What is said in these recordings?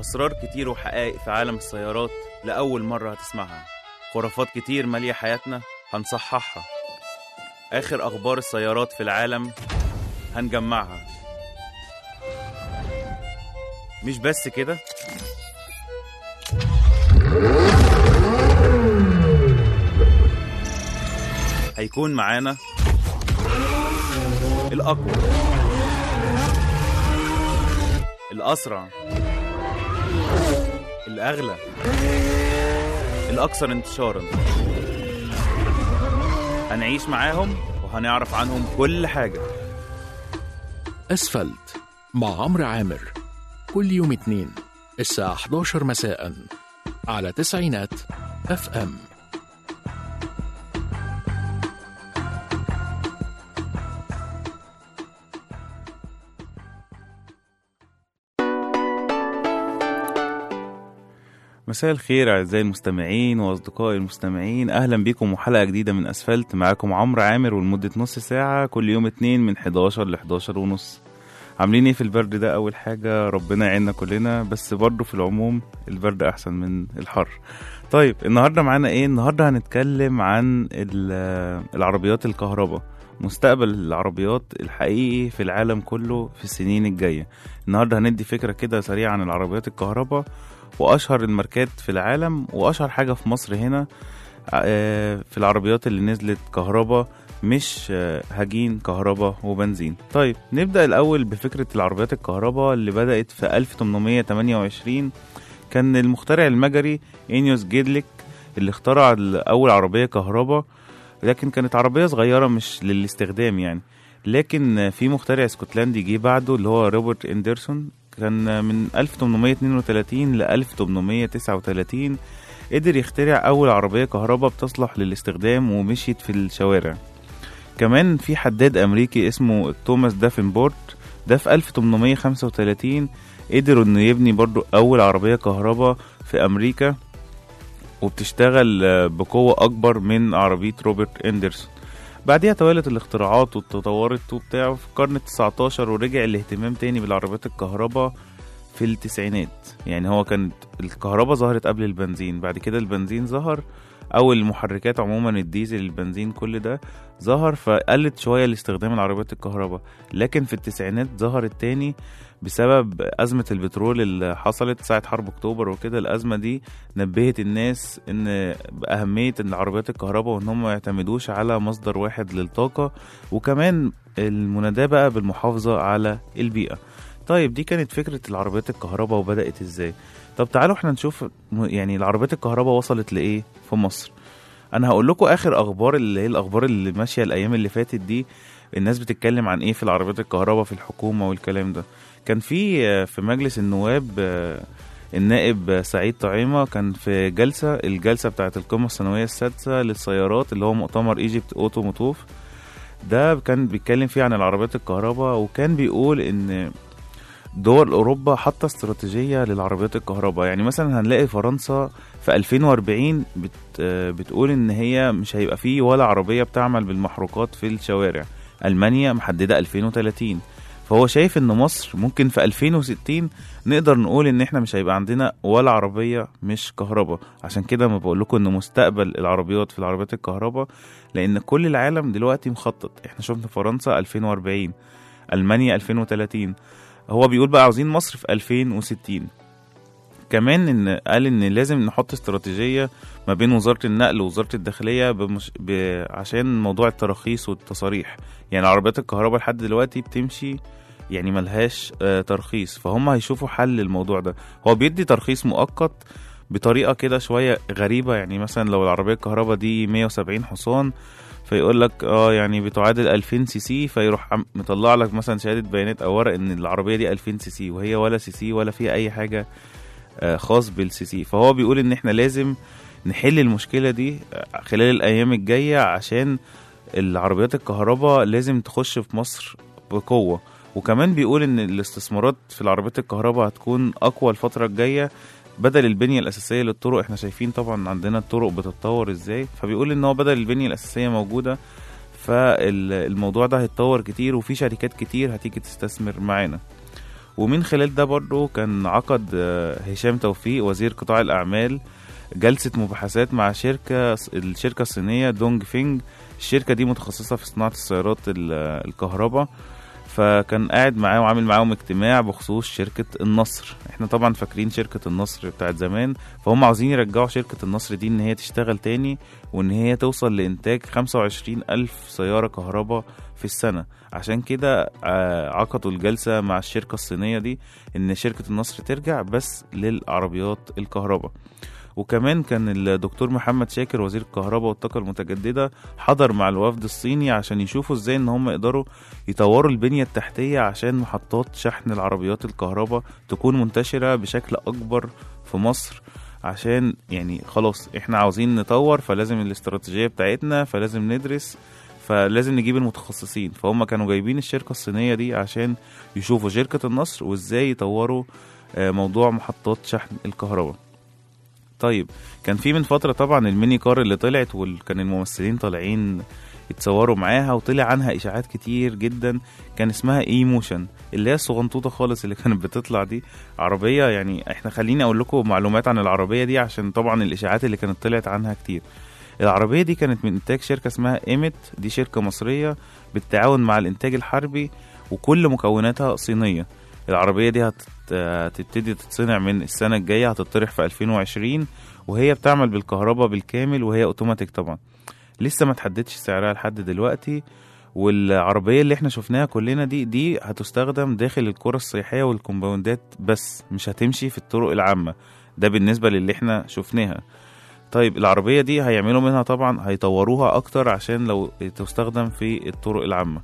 أسرار كتير وحقائق في عالم السيارات لأول مرة هتسمعها خرافات كتير مالية حياتنا هنصححها آخر أخبار السيارات في العالم هنجمعها مش بس كده هيكون معانا الأقوى الأسرع الأغلى الأكثر انتشارا هنعيش معاهم وهنعرف عنهم كل حاجة أسفلت مع عمرو عامر كل يوم اثنين الساعة 11 مساء على تسعينات اف ام مساء الخير أعزائي المستمعين وأصدقائي المستمعين أهلا بكم وحلقة جديدة من أسفلت معاكم عمرو عامر ولمدة نص ساعة كل يوم اتنين من 11 ل 11 ونص عاملين ايه في البرد ده أول حاجة ربنا يعيننا كلنا بس برضه في العموم البرد أحسن من الحر طيب النهاردة معانا ايه النهاردة هنتكلم عن ال- العربيات الكهرباء مستقبل العربيات الحقيقي في العالم كله في السنين الجاية النهاردة هندي فكرة كده سريعة عن العربيات الكهرباء واشهر الماركات في العالم واشهر حاجه في مصر هنا آه، في العربيات اللي نزلت كهرباء مش آه، هجين كهرباء وبنزين طيب نبدا الاول بفكره العربيات الكهرباء اللي بدات في 1828 كان المخترع المجري انيوس جيدليك اللي اخترع اول عربيه كهرباء لكن كانت عربيه صغيره مش للاستخدام يعني لكن في مخترع اسكتلندي جه بعده اللي هو روبرت اندرسون كان من 1832 ل 1839 قدر يخترع أول عربية كهرباء بتصلح للاستخدام ومشيت في الشوارع كمان في حداد أمريكي اسمه توماس دافنبورت ده في 1835 قدر انه يبني برضو أول عربية كهرباء في أمريكا وبتشتغل آه، بقوة أكبر من عربية روبرت إندرسون بعديها توالت الاختراعات وتطورت وبتاع في القرن ال19 ورجع الاهتمام تاني بالعربيات الكهرباء في التسعينات يعني هو كانت الكهرباء ظهرت قبل البنزين بعد كده البنزين ظهر او المحركات عموما الديزل البنزين كل ده ظهر فقلت شويه لاستخدام العربيات الكهرباء لكن في التسعينات ظهرت تاني بسبب أزمة البترول اللي حصلت ساعة حرب أكتوبر وكده الأزمة دي نبهت الناس إن بأهمية إن العربيات الكهرباء وإن هم ما يعتمدوش على مصدر واحد للطاقة وكمان المناداة بقى بالمحافظة على البيئة طيب دي كانت فكرة العربيات الكهرباء وبدأت إزاي طب تعالوا احنا نشوف م- يعني العربيات الكهرباء وصلت لإيه في مصر أنا هقول لكم آخر أخبار اللي هي الأخبار اللي ماشية الأيام اللي فاتت دي الناس بتتكلم عن إيه في العربيات الكهرباء في الحكومة والكلام ده كان في آه، في مجلس النواب آه، النائب آه، سعيد طعيمة كان في جلسة الجلسة بتاعت القمة السنوية السادسة للسيارات اللي هو مؤتمر ايجيبت اوتو موتوف ده كان بيتكلم فيه عن العربيات الكهرباء وكان بيقول ان دول اوروبا حاطه استراتيجيه للعربيات الكهرباء يعني مثلا هنلاقي فرنسا في 2040 بت آه، بتقول ان هي مش هيبقى فيه ولا عربيه بتعمل بالمحروقات في الشوارع المانيا محدده 2030 فهو شايف ان مصر ممكن في 2060 نقدر نقول ان احنا مش هيبقى عندنا ولا عربيه مش كهرباء عشان كده ما بقول لكم ان مستقبل العربيات في العربيات الكهرباء لان كل العالم دلوقتي مخطط احنا شفنا فرنسا 2040 المانيا 2030 هو بيقول بقى عاوزين مصر في 2060 كمان ان قال ان لازم نحط استراتيجيه ما بين وزاره النقل ووزاره الداخليه بمش... ب... عشان موضوع التراخيص والتصاريح يعني عربيات الكهرباء لحد دلوقتي بتمشي يعني ملهاش آه ترخيص فهم هيشوفوا حل للموضوع ده هو بيدي ترخيص مؤقت بطريقه كده شويه غريبه يعني مثلا لو العربيه الكهرباء دي 170 حصان فيقول لك اه يعني بتعادل 2000 سي سي فيروح عم- مطلع لك مثلا شهاده بيانات او ورق ان العربيه دي 2000 سي سي وهي ولا سي سي ولا فيها اي حاجه آه، خاص بالسي سي فهو بيقول ان احنا لازم نحل المشكله دي آه، خلال الايام الجايه عشان العربيات الكهرباء لازم تخش في مصر بقوه وكمان بيقول ان الاستثمارات في العربيات الكهرباء هتكون اقوى الفتره الجايه بدل البنيه الاساسيه للطرق احنا شايفين طبعا عندنا الطرق بتتطور ازاي فبيقول ان هو بدل البنيه الاساسيه موجوده فالموضوع ده هيتطور كتير وفي شركات كتير هتيجي تستثمر معانا ومن خلال ده برضه كان عقد آه، هشام توفيق وزير قطاع الأعمال جلسة مباحثات مع شركة الشركة الصينية دونج فينج الشركة دي متخصصة في صناعة السيارات ال- الكهرباء فكان قاعد معاه وعامل معاهم اجتماع بخصوص شركة النصر احنا طبعا فاكرين شركة النصر بتاعت زمان فهم عاوزين يرجعوا شركة النصر دي ان هي تشتغل تاني وان هي توصل لانتاج 25 الف سيارة كهرباء في السنة عشان كده آه، عقدوا الجلسة مع الشركة الصينية دي ان شركة النصر ترجع بس للعربيات الكهرباء وكمان كان الدكتور محمد شاكر وزير الكهرباء والطاقة المتجددة حضر مع الوفد الصيني عشان يشوفوا ازاي ان هم يقدروا يطوروا البنية التحتية عشان محطات شحن العربيات الكهرباء تكون منتشرة بشكل أكبر في مصر عشان يعني خلاص احنا عاوزين نطور فلازم الاستراتيجية بتاعتنا فلازم ندرس فلازم نجيب المتخصصين فهم كانوا جايبين الشركة الصينية دي عشان يشوفوا شركة النصر وازاي يطوروا آه، موضوع محطات شحن الكهرباء طيب كان في من فترة طبعا الميني كار اللي طلعت وكان الممثلين طالعين يتصوروا معاها وطلع عنها اشاعات كتير جدا كان اسمها اي موشن اللي هي الصغنطوطه خالص اللي كانت بتطلع دي عربيه يعني احنا خليني اقول لكم معلومات عن العربيه دي عشان طبعا الاشاعات اللي كانت طلعت عنها كتير العربيه دي كانت من انتاج شركه اسمها ايمت دي شركه مصريه بالتعاون مع الانتاج الحربي وكل مكوناتها صينيه العربيه دي هت- هتبتدي تتصنع من السنه الجايه هتطرح في 2020 وهي بتعمل بالكهرباء بالكامل وهي اوتوماتيك طبعا لسه ما تحددش سعرها لحد دلوقتي والعربية اللي احنا شفناها كلنا دي دي هتستخدم داخل القرى السياحية والكومباوندات بس مش هتمشي في الطرق العامة ده بالنسبة للي احنا شفناها طيب العربية دي هيعملوا منها طبعا هيطوروها اكتر عشان لو تستخدم في الطرق العامة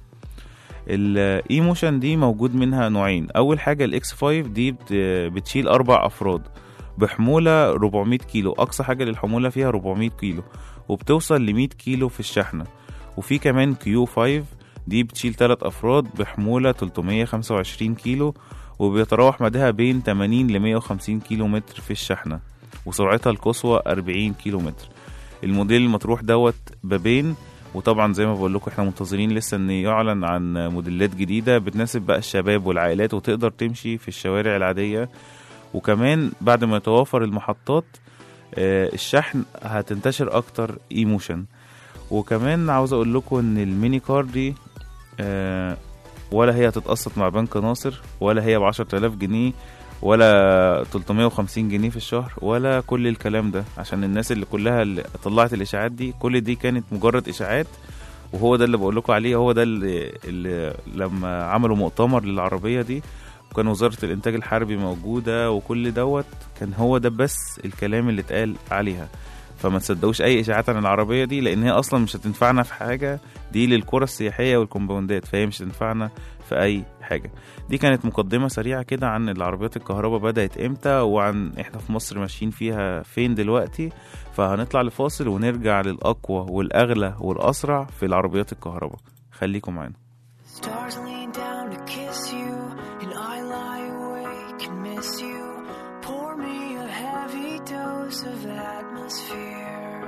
الاي موشن دي موجود منها نوعين اول حاجة الاكس 5 دي بت- بتشيل اربع افراد بحمولة 400 كيلو اقصى حاجة للحمولة فيها 400 كيلو وبتوصل ل 100 كيلو في الشحنة وفي كمان كيو 5 دي بتشيل 3 أفراد بحمولة 325 كيلو وبيتراوح مداها بين 80 ل 150 كيلو متر في الشحنة وسرعتها القصوى 40 كيلو متر الموديل المطروح دوت بابين وطبعا زي ما بقول لكم احنا منتظرين لسه ان يعلن عن موديلات جديده بتناسب بقى الشباب والعائلات وتقدر تمشي في الشوارع العاديه وكمان بعد ما يتوافر المحطات آه، الشحن هتنتشر اكتر ايموشن وكمان عاوز اقول لكم ان الميني كار دي آه، ولا هي هتتقسط مع بنك ناصر ولا هي ب 10000 جنيه ولا 350 جنيه في الشهر ولا كل الكلام ده عشان الناس اللي كلها اللي طلعت الاشاعات دي كل دي كانت مجرد اشاعات وهو ده اللي بقول لكم عليه هو ده اللي, اللي لما عملوا مؤتمر للعربيه دي وكان وزاره الانتاج الحربي موجوده وكل دوت كان هو ده بس الكلام اللي اتقال عليها فما تصدقوش اي اشاعات عن العربيه دي لان هي اصلا مش هتنفعنا في حاجه دي للقرى السياحيه والكومباوندات فهي مش هتنفعنا في اي حاجه دي كانت مقدمه سريعه كده عن العربيات الكهرباء بدات امتى وعن احنا في مصر ماشيين فيها فين دلوقتي فهنطلع لفاصل ونرجع للاقوى والاغلى والاسرع في العربيات الكهرباء خليكم معانا Stars lean down to kiss you, and I lie awake and miss you. Pour me a heavy dose of atmosphere.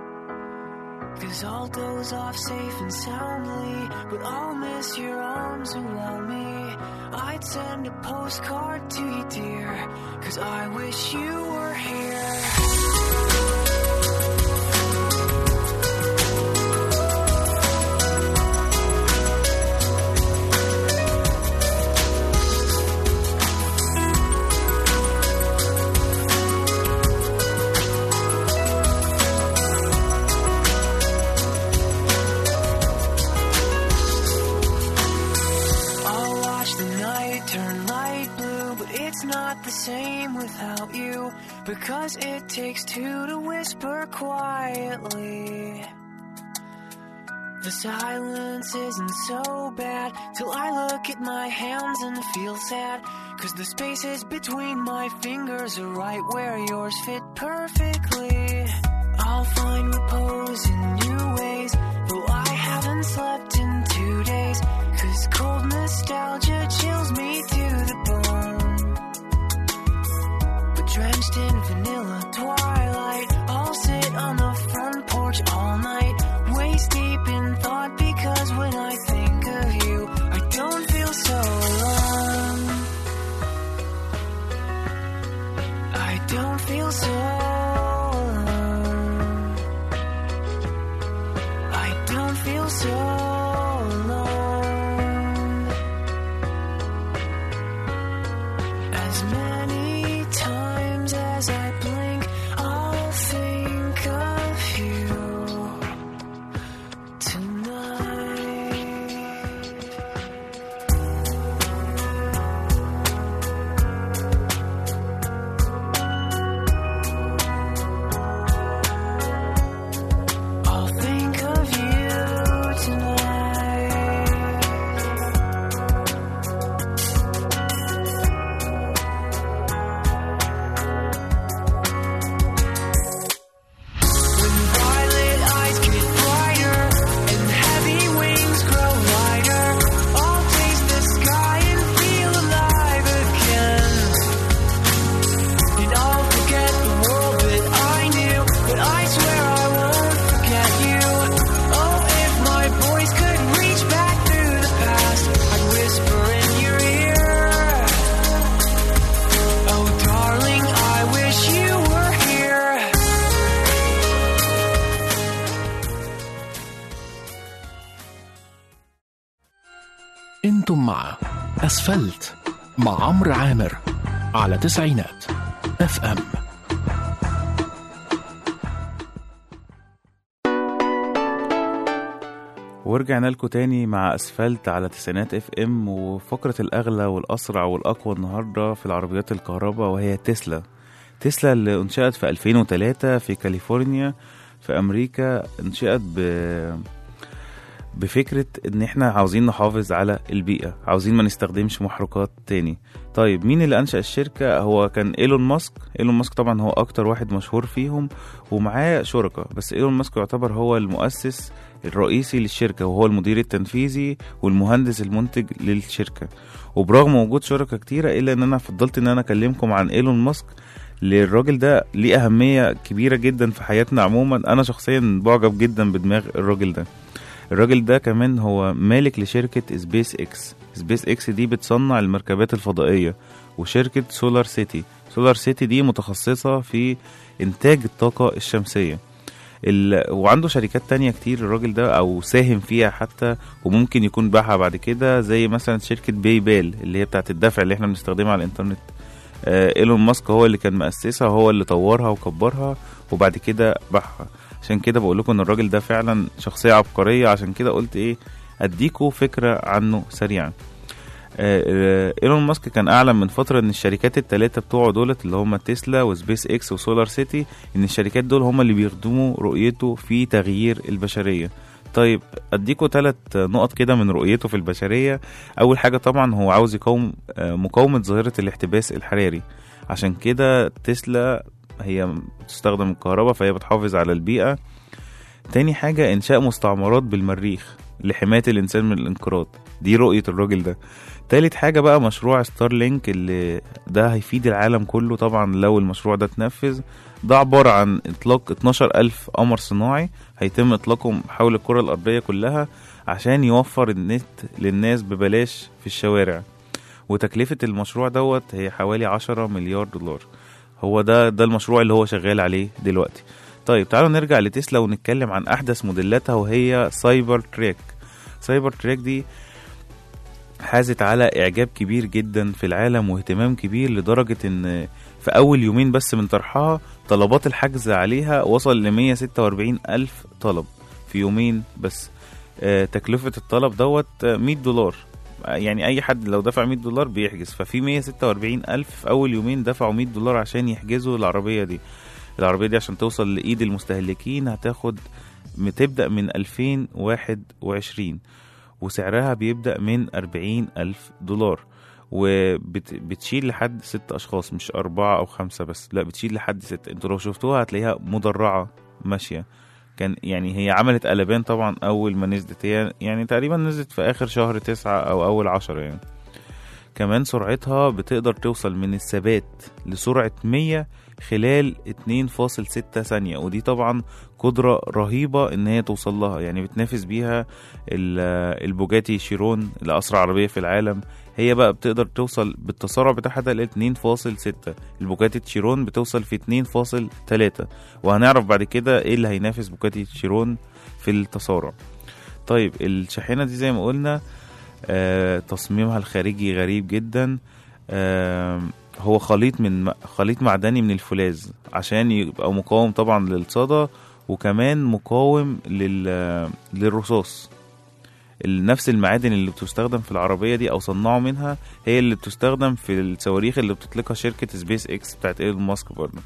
Cause I'll doze off safe and soundly, but I'll miss your arms around me. I'd send a postcard to you, dear, cause I wish you were here. I'll watch the night turn light blue, but it's not the same without you. Because it takes two to whisper quietly. The silence isn't so bad till I look at my hands and feel sad. Cause the spaces between my fingers are right where yours fit perfectly. I'll find repose in new ways, though I haven't slept in two days. Cause cold nostalgia chills me to the bone. But drenched in vanilla twilight, I'll sit on the front porch all night, waist deep in thought. Because when I think of you, I don't feel so alone. don't feel so alone. I don't feel so alone. As many times as I blink, I'll think of you tonight. I'll think of you tonight. When violet eyes get brighter and heavy wings grow lighter, I'll taste the sky and feel alive again. And I'll forget the world that I knew, but I swear I won't forget you. Oh, if my voice could reach back through the past, I'd whisper in your ear. Oh, darling, I wish you were here. انتم مع اسفلت مع عمرو عامر على تسعينات اف ام ورجعنا لكم تاني مع اسفلت على تسعينات اف ام وفقرة الاغلى والاسرع والاقوى النهارده في العربيات الكهرباء وهي تسلا تسلا اللي انشأت في 2003 في كاليفورنيا في امريكا انشأت ب بفكرة ان احنا عاوزين نحافظ على البيئة عاوزين ما نستخدمش محروقات تاني طيب مين اللي انشأ الشركة هو كان ايلون ماسك ايلون ماسك طبعا هو اكتر واحد مشهور فيهم ومعاه شركاء بس ايلون ماسك يعتبر هو المؤسس الرئيسي للشركة وهو المدير التنفيذي والمهندس المنتج للشركة وبرغم وجود شركاء كتيرة إلا إن أنا فضلت إن أنا أكلمكم عن إيلون ماسك للراجل ده ليه أهمية كبيرة جدا في حياتنا عموما أنا شخصيا بعجب جدا بدماغ الراجل ده الراجل ده كمان هو مالك لشركة سبيس اكس سبيس اكس دي بتصنع المركبات الفضائية وشركة سولار سيتي سولار سيتي دي متخصصة في إنتاج الطاقة الشمسية ال... وعنده شركات تانية كتير الراجل ده او ساهم فيها حتى وممكن يكون باعها بعد كده زي مثلا شركة باي بال اللي هي بتاعت الدفع اللي احنا بنستخدمها على الانترنت آه ايلون ماسك هو اللي كان مؤسسها هو اللي طورها وكبرها وبعد كده باعها عشان كده بقول لكم ان الراجل ده فعلا شخصية عبقرية عشان كده قلت ايه اديكوا فكرة عنه سريعا آه، آه، ايلون ماسك كان اعلن من فتره ان الشركات الثلاثه بتوعه دولت اللي هم تسلا وسبيس اكس وسولار سيتي ان الشركات دول هم اللي بيخدموا رؤيته في تغيير البشريه طيب اديكوا ثلاث نقط كده من رؤيته في البشريه اول حاجه طبعا هو عاوز يقاوم آه، مقاومه ظاهره الاحتباس الحراري عشان كده تسلا هي بتستخدم الكهرباء فهي بتحافظ على البيئه تاني حاجه انشاء مستعمرات بالمريخ لحمايه الانسان من الانقراض دي رؤيه الراجل ده تالت حاجة بقى مشروع ستار لينك اللي ده هيفيد العالم كله طبعا لو المشروع ده اتنفذ ده عبارة عن اطلاق 12 ألف قمر صناعي هيتم اطلاقهم حول الكرة الأرضية كلها عشان يوفر النت للناس ببلاش في الشوارع وتكلفة المشروع دوت هي حوالي 10 مليار دولار هو ده ده المشروع اللي هو شغال عليه دلوقتي طيب تعالوا نرجع لتسلا ونتكلم عن أحدث موديلاتها وهي سايبر تريك سايبر تريك دي حازت على إعجاب كبير جدا في العالم واهتمام كبير لدرجة إن في أول يومين بس من طرحها طلبات الحجز عليها وصل ل 146 ألف طلب في يومين بس آه، تكلفة الطلب دوت آه، 100 دولار آه، يعني أي حد لو دفع 100 دولار بيحجز ففي 146 ألف في أول يومين دفعوا 100 دولار عشان يحجزوا العربية دي العربية دي عشان توصل لإيد المستهلكين هتاخد تبدأ من 2021 وسعرها بيبدأ من 40 ألف دولار وبتشيل لحد ست أشخاص مش أربعة أو خمسة بس لا بتشيل لحد ست انتوا لو شفتوها هتلاقيها مدرعة ماشية كان يعني هي عملت قلبان طبعا أول ما نزلت هي يعني تقريبا نزلت في آخر شهر تسعة أو أول عشرة يعني كمان سرعتها بتقدر توصل من الثبات لسرعة 100 خلال 2.6 ثانية ودي طبعا قدرة رهيبة ان هي توصل لها يعني بتنافس بيها ال- البوجاتي شيرون الأسرع عربية في العالم هي بقى بتقدر توصل بالتسارع بتاعها ده ل 2.6 البوجاتي تشيرون بتوصل في 2.3 وهنعرف بعد كده ايه اللي هينافس بوجاتي تشيرون في التسارع طيب الشاحنة دي زي ما قلنا آه تصميمها الخارجي غريب جدا آه هو خليط من خليط معدني من الفولاذ عشان يبقى مقاوم طبعا للصدى وكمان مقاوم لل للرصاص ال- نفس المعادن اللي بتستخدم في العربية دي أو صنعوا منها هي اللي بتستخدم في الصواريخ اللي بتطلقها شركة سبيس اكس بتاعت ايلون ماسك برضه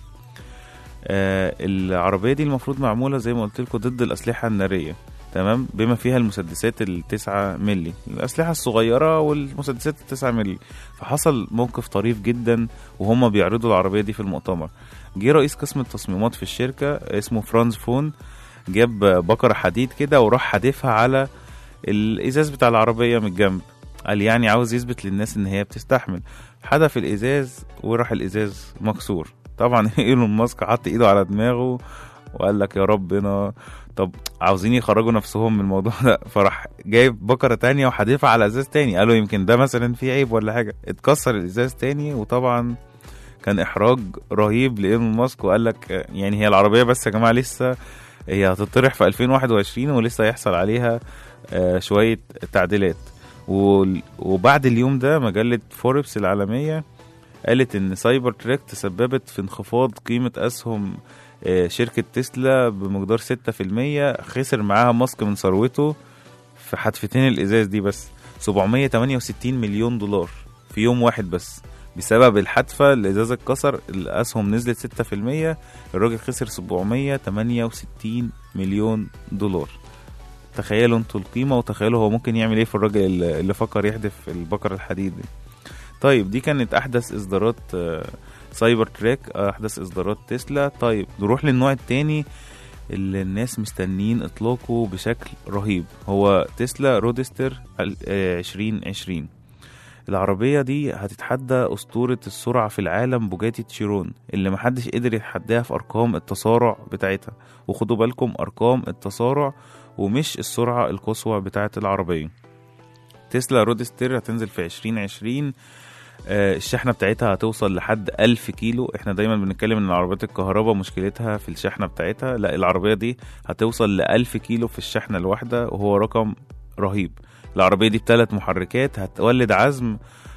آه العربية دي المفروض معمولة زي ما قلت لكم ضد الأسلحة النارية تمام بما فيها المسدسات التسعة ملي الأسلحة الصغيرة والمسدسات التسعة ملي فحصل موقف طريف جدا وهم بيعرضوا العربية دي في المؤتمر جه رئيس قسم التصميمات في الشركة اسمه فرانز فون جاب بكرة حديد كده وراح حادفها على الإزاز بتاع العربية من الجنب قال يعني عاوز يثبت للناس إن هي بتستحمل حدف الإزاز وراح الإزاز مكسور طبعا ايلون ماسك حط ايده على دماغه وقال لك يا ربنا طب عاوزين يخرجوا نفسهم من الموضوع ده فراح جايب بكرة تانية وحدفها على ازاز تاني قالوا يمكن ده مثلا فيه عيب ولا حاجة اتكسر الازاز تاني وطبعا كان احراج رهيب لايلون ماسك وقال لك آه، يعني هي العربية بس يا جماعة لسه هي هتطرح في 2021 ولسه هيحصل عليها آه، شوية تعديلات وال- وبعد اليوم ده مجلة فوربس العالمية قالت ان سايبر تراك تسببت في انخفاض قيمة اسهم آه، شركة تسلا بمقدار 6% خسر معاها ماسك من ثروته في حدفتين الازاز دي بس 768 مليون دولار في يوم واحد بس بسبب الحدفة الازاز اتكسر الاسهم نزلت 6% الراجل خسر 768 مليون دولار تخيلوا انتوا القيمة وتخيلوا هو ممكن يعمل ايه في الراجل اللي اللي فكر يحدف البقرة الحديد دي طيب دي كانت احدث اصدارات آه، سايبر تراك احدث اصدارات تسلا طيب نروح للنوع التاني اللي الناس مستنيين اطلاقه بشكل رهيب هو تسلا رودستر ال- آه، 2020 العربية دي هتتحدى أسطورة السرعة في العالم بوجاتي تشيرون اللي محدش قدر يتحداها في أرقام التسارع بتاعتها وخدوا بالكم أرقام التسارع ومش السرعة القصوى بتاعت العربية تسلا رودستر هتنزل في 2020 آه، الشحنة بتاعتها هتوصل لحد 1000 كيلو احنا دايما بنتكلم ان العربيات الكهرباء مشكلتها في الشحنة بتاعتها لا العربية دي هتوصل ل 1000 كيلو في الشحنة الواحدة وهو رقم رهيب العربية دي بثلاث محركات هتولد عزم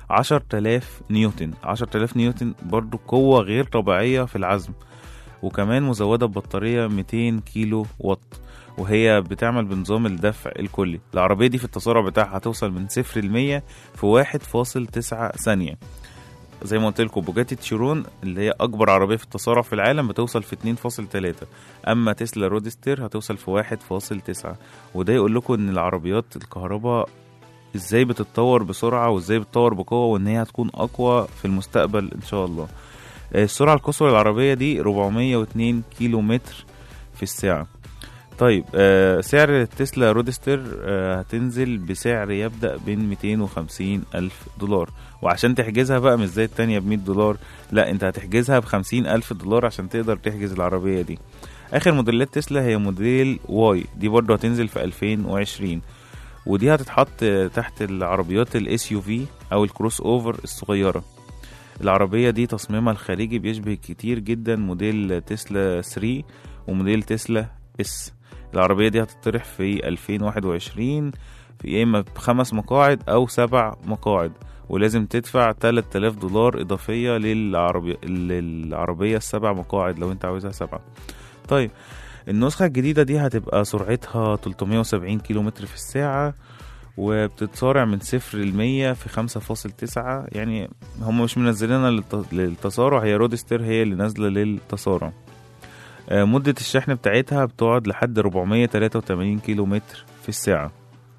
10000 نيوتن 10000 نيوتن برضو قوة غير طبيعية في العزم وكمان مزودة ببطارية 200 كيلو واط وهي بتعمل بنظام الدفع الكلي العربية دي في التسارع بتاعها هتوصل من صفر لمية في 1.9 ثانية زي ما قلت لكم بوجاتي تشيرون اللي هي أكبر عربية في التسارع في العالم بتوصل في 2.3 أما تسلا رودستر هتوصل في 1.9 وده يقول لكم إن العربيات الكهرباء ازاي بتتطور بسرعة وازاي بتتطور بقوة وان هي هتكون اقوى في المستقبل ان شاء الله آه، السرعة القصوى للعربية دي 402 كيلو متر في الساعة طيب آه سعر التسلا رودستر آه هتنزل بسعر يبدأ بين 250 ألف دولار وعشان تحجزها بقى مش زي التانية ب 100 دولار لا انت هتحجزها ب 50 ألف دولار عشان تقدر تحجز العربية دي آخر موديلات تسلا هي موديل واي دي برضه هتنزل في 2020 ودي هتتحط تحت العربيات الاس يو في او الكروس اوفر الصغيره العربيه دي تصميمها الخارجي بيشبه كتير جدا موديل تسلا 3 وموديل تسلا اس العربيه دي هتطرح في 2021 في يا اما بخمس مقاعد او سبع مقاعد ولازم تدفع 3000 دولار اضافيه للعربيه للعربيه السبع مقاعد لو انت عاوزها سبعه طيب النسخة الجديدة دي هتبقى سرعتها 370 كيلو متر في الساعة وبتتصارع من صفر لمية في خمسة فاصل تسعة يعني هم مش منزلينها للت- للتسارع هي رودستر هي اللي نازلة للتسارع آه، مدة الشحن بتاعتها بتقعد لحد 483 كيلو متر في الساعة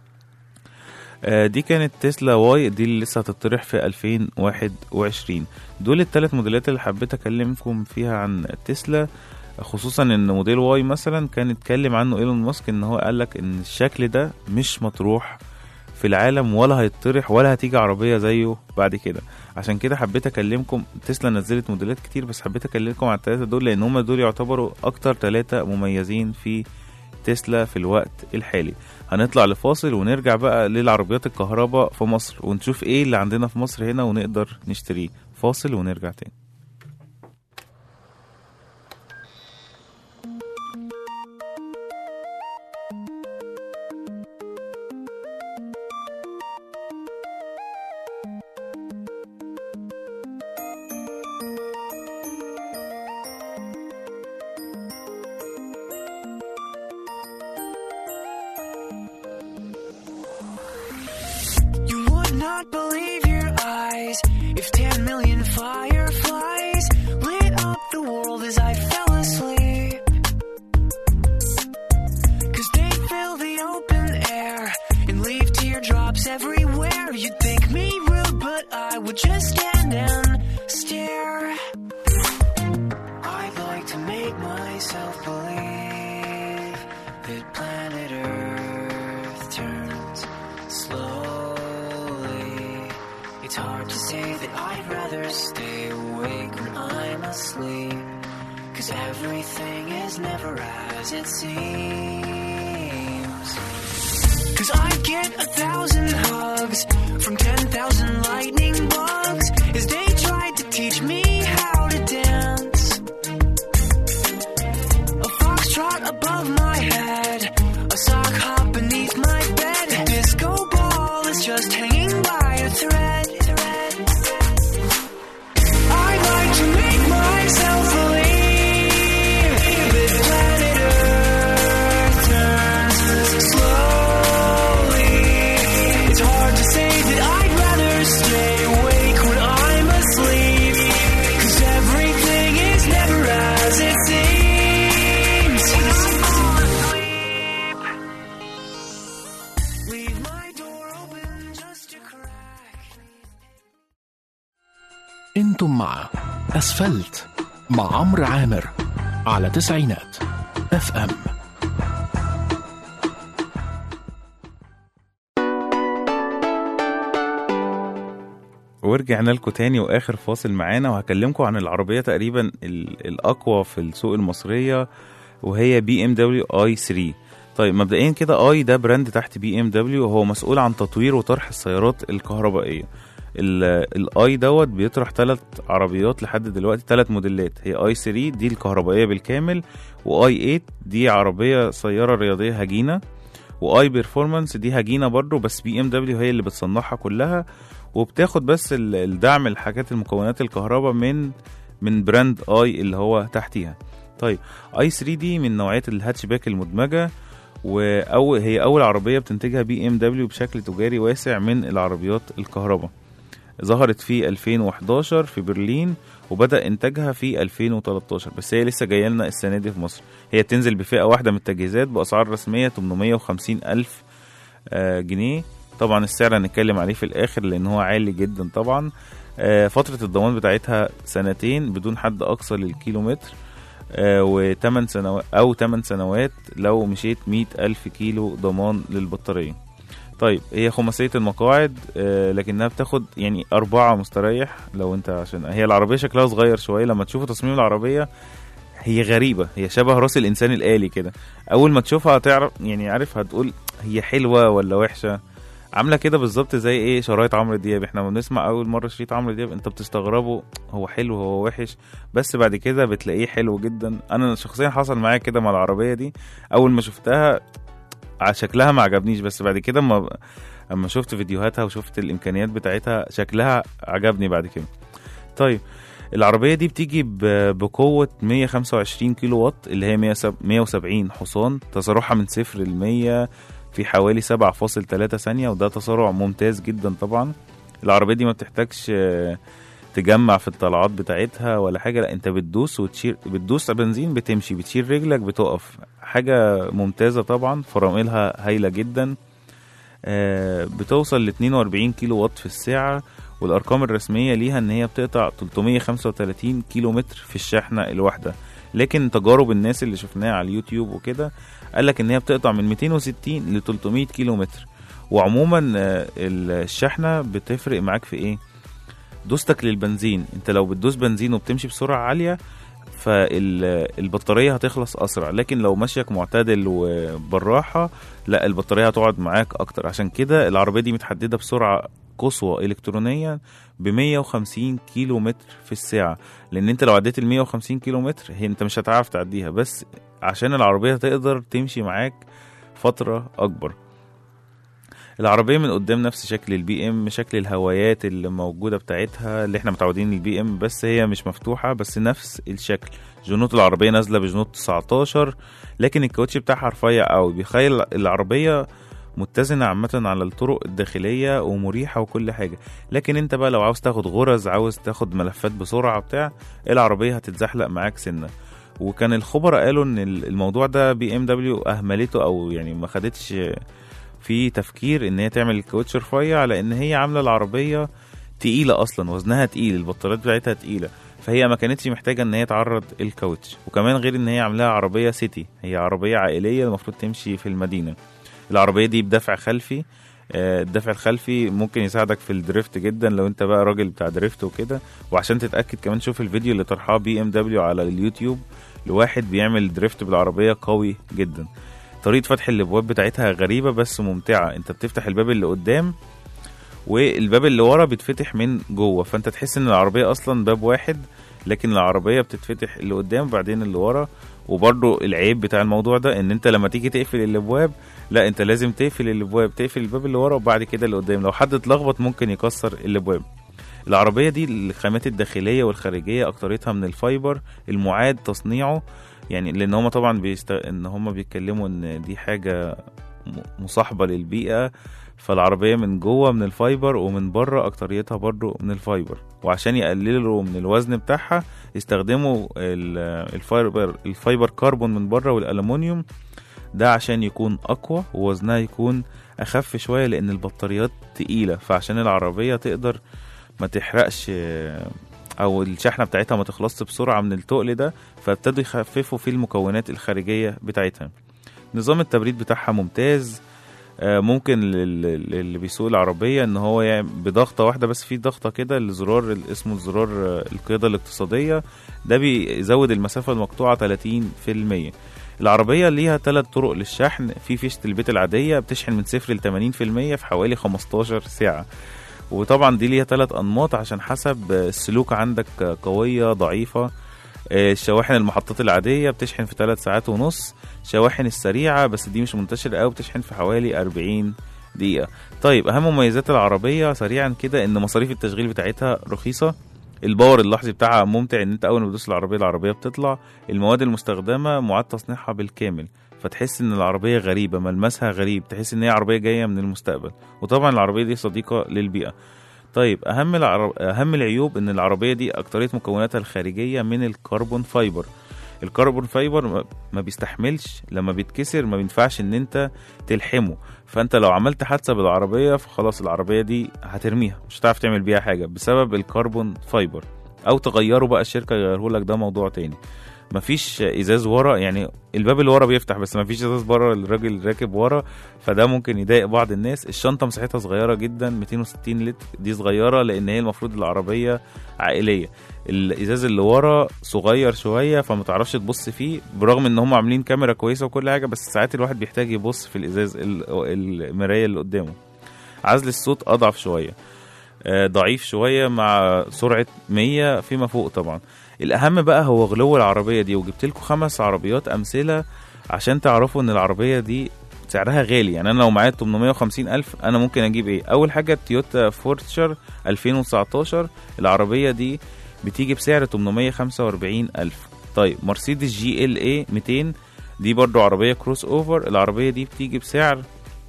آه، دي كانت تسلا واي دي اللي لسه هتطرح في 2021 دول الثلاث موديلات اللي حبيت اكلمكم فيها عن تسلا خصوصا ان موديل واي مثلا كان اتكلم عنه ايلون ماسك ان هو قال لك ان الشكل ده مش مطروح في العالم ولا هيطرح ولا هتيجي عربيه زيه بعد كده عشان كده حبيت اكلمكم تسلا نزلت موديلات كتير بس حبيت اكلمكم على الثلاثه دول لان هم دول يعتبروا اكتر ثلاثه مميزين في تسلا في الوقت الحالي هنطلع لفاصل ونرجع بقى للعربيات الكهرباء في مصر ونشوف ايه اللي عندنا في مصر هنا ونقدر نشتريه فاصل ونرجع تاني You would not believe your eyes if 10 million fireflies lit up the world as I fell asleep. Cause they fill the open air and leave teardrops everywhere. You'd think me rude, but I would just stand and stare. I'd like to make myself believe that planet Earth turns slowly. It's hard to say that I'd rather stay awake when I'm asleep. Cause everything is never as it seems. Cause I get a thousand hugs from ten thousand lightning bugs as they tried to teach me how to dance. A foxtrot above my head, a sock hop beneath my bed. A disco ball is just hanging by a thread. I'd like to make myself believe that planet Earth turns slowly. It's hard to say that I'd rather stay awake when I'm asleep. Cause everything is never as it seems. When I fall asleep, leave my door open just a crack. انتم مع اسفلت مع عمرو عامر على تسعينات اف ام ورجعنا لكم تاني واخر فاصل معانا وهكلمكم عن العربيه تقريبا ال- الاقوى في السوق المصريه وهي بي ام دبليو اي 3 طيب مبدئيا كده اي ده براند تحت بي ام دبليو وهو مسؤول عن تطوير وطرح السيارات الكهربائيه الاي دوت بيطرح ثلاث عربيات لحد دلوقتي ثلاث موديلات هي اي 3 دي الكهربائيه بالكامل واي 8 دي عربيه سياره رياضيه هجينه واي بيرفورمانس دي هجينه برضه بس بي ام دبليو هي اللي بتصنعها كلها وبتاخد بس ال- الدعم الحاجات المكونات الكهرباء من من براند اي اللي هو تحتيها طيب اي 3 دي من نوعيه الهاتشباك المدمجه واول هي اول عربيه بتنتجها بي ام دبليو بشكل تجاري واسع من العربيات الكهرباء ظهرت في 2011 في برلين وبدا انتاجها في 2013 بس هي لسه جايه لنا السنه دي في مصر هي بتنزل بفئه واحده من التجهيزات باسعار رسميه 850 الف آه، جنيه طبعا السعر هنتكلم عليه في الاخر لان هو عالي جدا طبعا آه، فتره الضمان بتاعتها سنتين بدون حد اقصى للكيلومتر و8 سنوات او 8 سنوات لو مشيت 100 الف كيلو ضمان للبطاريه طيب هي خماسية المقاعد آه، لكنها بتاخد يعني أربعة مستريح لو أنت عشان هي العربية شكلها صغير شوية لما تشوفوا تصميم العربية هي غريبة هي شبه راس الإنسان الآلي كده أول ما تشوفها هتعرف يعني عارف هتقول هي حلوة ولا وحشة عاملة كده بالظبط زي إيه شرايط عمرو دياب إحنا لما بنسمع أول مرة شريط عمرو دياب أنت بتستغربه هو حلو هو وحش بس بعد كده بتلاقيه حلو جدا أنا شخصيا حصل معايا كده مع العربية دي أول ما شفتها ع- شكلها ما عجبنيش بس بعد كده اما اما شفت فيديوهاتها وشفت الامكانيات بتاعتها شكلها عجبني بعد كده طيب العربية دي بتيجي ب- بقوة 125 كيلو وات اللي هي 170 حصان تسارعها من صفر ل 100 في حوالي 7.3 ثانية وده تسارع ممتاز جدا طبعا العربية دي ما بتحتاجش آه، تجمع في الطلعات بتاعتها ولا حاجة لا انت بتدوس وتشير بتدوس بنزين بتمشي بتشيل رجلك بتقف حاجة ممتازة طبعا فراملها هايلة جدا آه، بتوصل ل 42 كيلو وات في الساعة والأرقام الرسمية ليها إن هي بتقطع 335 كيلو متر في الشحنة الواحدة لكن تجارب الناس اللي شفناها على اليوتيوب وكده قال لك إن هي بتقطع من 260 ل 300 كيلو متر وعموما آه، ال- الشحنه بتفرق معاك في ايه دوستك للبنزين انت لو بتدوس بنزين وبتمشي بسرعه عاليه فالبطاريه هتخلص اسرع لكن لو مشيك معتدل وبالراحه لا البطاريه هتقعد معاك اكتر عشان كده العربيه دي متحدده بسرعه قصوى الكترونيا ب 150 كيلو متر في الساعه لان انت لو عديت ال 150 كيلو متر هي انت مش هتعرف تعديها بس عشان العربيه تقدر تمشي معاك فتره اكبر العربيه من قدام نفس شكل البي ام شكل الهوايات اللي موجوده بتاعتها اللي احنا متعودين البي ام بس هي مش مفتوحه بس نفس الشكل جنوط العربيه نازله بجنوط 19 لكن الكاوتش بتاعها رفيع قوي بيخلي العربيه متزنه عامه على الطرق الداخليه ومريحه وكل حاجه لكن انت بقى لو عاوز تاخد غرز عاوز تاخد ملفات بسرعه بتاع العربيه هتتزحلق معاك سنه وكان الخبراء قالوا ان الموضوع ده بي ام دبليو اهملته او يعني ما خدتش في تفكير ان هي تعمل الكاوتش رفيع لان هي عامله العربيه تقيله اصلا وزنها تقيل البطاريات بتاعتها تقيله فهي ما كانتش محتاجه ان هي تعرض الكاوتش وكمان غير ان هي عاملاها عربيه سيتي هي عربيه عائليه المفروض تمشي في المدينه العربيه دي بدفع خلفي آه، الدفع الخلفي ممكن يساعدك في الدريفت جدا لو انت بقى راجل بتاع دريفت وكده وعشان تتاكد كمان شوف الفيديو اللي طرحاه بي ام دبليو على اليوتيوب لواحد بيعمل دريفت بالعربيه قوي جدا طريقه فتح الابواب بتاعتها غريبه بس ممتعه انت بتفتح الباب اللي قدام والباب اللي ورا بيتفتح من جوه فانت تحس ان العربيه اصلا باب واحد لكن العربيه بتتفتح اللي قدام وبعدين اللي ورا وبرضه العيب بتاع الموضوع ده ان انت لما تيجي تقفل الابواب لا انت لازم تقفل الابواب تقفل الباب اللي ورا وبعد كده اللي قدام لو حد اتلخبط ممكن يكسر الابواب العربيه دي الخامات الداخليه والخارجيه اكتريتها من الفايبر المعاد تصنيعه يعني لان هم طبعا بيست... ان هم بيتكلموا ان دي حاجه م- مصاحبه للبيئه فالعربيه من جوه من الفايبر ومن بره اكتريتها برضو من الفايبر وعشان يقللوا من الوزن بتاعها يستخدموا ال- الفايبر الفايبر كربون من بره والالومنيوم ده عشان يكون اقوى ووزنها يكون اخف شويه لان البطاريات تقيله فعشان العربيه تقدر ما تحرقش آه، او الشحنه بتاعتها ما تخلصش بسرعه من التقل ده فابتدوا يخففوا في المكونات الخارجيه بتاعتها نظام التبريد بتاعها ممتاز آه، ممكن لل- اللي بيسوق العربيه ان هو يعني بضغطه واحده بس في ضغطه كده الزرار اللي اسمه زرار آه، القياده الاقتصاديه ده بيزود المسافه المقطوعه 30% العربيه ليها ثلاث طرق للشحن في فيشه البيت العاديه بتشحن من صفر ل 80% في حوالي 15 ساعه وطبعا دي ليها ثلاث انماط عشان حسب السلوك عندك قويه ضعيفه آه، الشواحن المحطات العاديه بتشحن في 3 ساعات ونص شواحن السريعه بس دي مش منتشره قوي بتشحن في حوالي 40 دقيقه طيب اهم مميزات العربيه سريعا كده ان مصاريف التشغيل بتاعتها رخيصه الباور اللحظي بتاعها ممتع ان انت اول ما تدوس العربيه العربيه بتطلع المواد المستخدمه معاد تصنيعها بالكامل فتحس ان العربيه غريبه ملمسها غريب تحس ان هي عربيه جايه من المستقبل وطبعا العربيه دي صديقه للبيئه طيب اهم العرب... اهم العيوب ان العربيه دي اكتريه مكوناتها الخارجيه من الكربون فايبر الكربون فايبر ما- ما بيستحملش لما بيتكسر ما بينفعش ان انت تلحمه فانت لو عملت حادثه بالعربيه فخلاص العربيه دي هترميها مش هتعرف تعمل بيها حاجه بسبب الكربون فايبر او تغيره بقى الشركه يغيره لك ده موضوع تاني مفيش ازاز ورا يعني الباب اللي ورا بيفتح بس مفيش ازاز بره الراجل راكب ورا فده ممكن يضايق بعض الناس الشنطه مساحتها صغيره جدا 260 لتر دي صغيره لان هي المفروض العربيه عائليه الازاز اللي ورا صغير شويه فما تعرفش تبص فيه برغم ان هم عاملين كاميرا كويسه وكل حاجه بس ساعات الواحد بيحتاج يبص في الازاز ال- المرايه اللي قدامه عزل الصوت اضعف شويه آه، ضعيف شويه مع سرعه 100 فيما فوق طبعا الاهم بقى هو غلو العربيه دي وجبت لكم خمس عربيات امثله عشان تعرفوا ان العربيه دي سعرها غالي يعني انا لو معايا 850 الف انا ممكن اجيب ايه اول حاجه تويوتا فورتشر 2019 العربيه دي بتيجي بسعر 845 الف طيب مرسيدس جي ال اي 200 دي برضو عربيه كروس اوفر العربيه دي بتيجي بسعر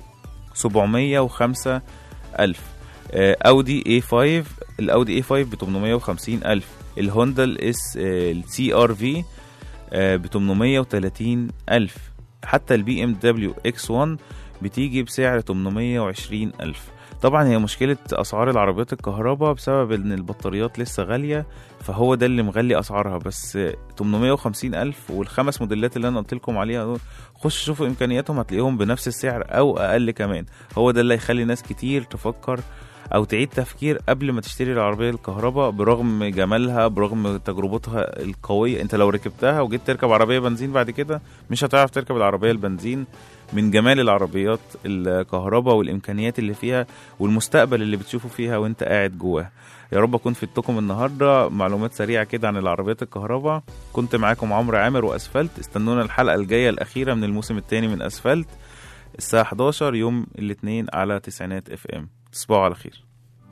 705 الف آه، اودي اي 5 الاودي اي 5 ب 850 الف الهوندا الاس السي ار في ب 830 الف حتى البي ام دبليو اكس 1 بتيجي بسعر 820 الف طبعا هي مشكله اسعار العربيات الكهرباء بسبب ان البطاريات لسه غاليه فهو ده اللي مغلي اسعارها بس 850 الف والخمس موديلات اللي انا قلت لكم عليها دول خش شوفوا امكانياتهم هتلاقيهم بنفس السعر او اقل كمان هو ده اللي هيخلي ناس كتير تفكر او تعيد تفكير قبل ما تشتري العربيه الكهرباء برغم جمالها برغم تجربتها القويه انت لو ركبتها وجيت تركب عربيه بنزين بعد كده مش هتعرف تركب العربيه البنزين من جمال العربيات الكهرباء والامكانيات اللي فيها والمستقبل اللي بتشوفه فيها وانت قاعد جواها يا رب اكون فدتكم النهارده معلومات سريعه كده عن العربيات الكهرباء كنت معاكم عمرو عامر واسفلت استنونا الحلقه الجايه الاخيره من الموسم الثاني من اسفلت الساعه 11 يوم الاثنين على تسعينات اف ام تصبحوا على خير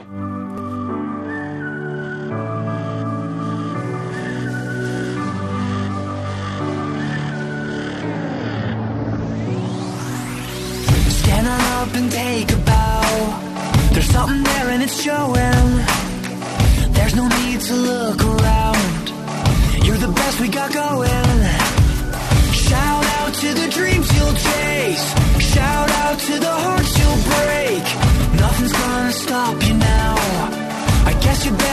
Stand on up and take a bow. There's something there and it's showing. There's no need to look around. You're the best we got going. Shout out to the dreams you'll chase. Shout out to the hearts you'll break. Nothing's gonna stop you now. I guess you better.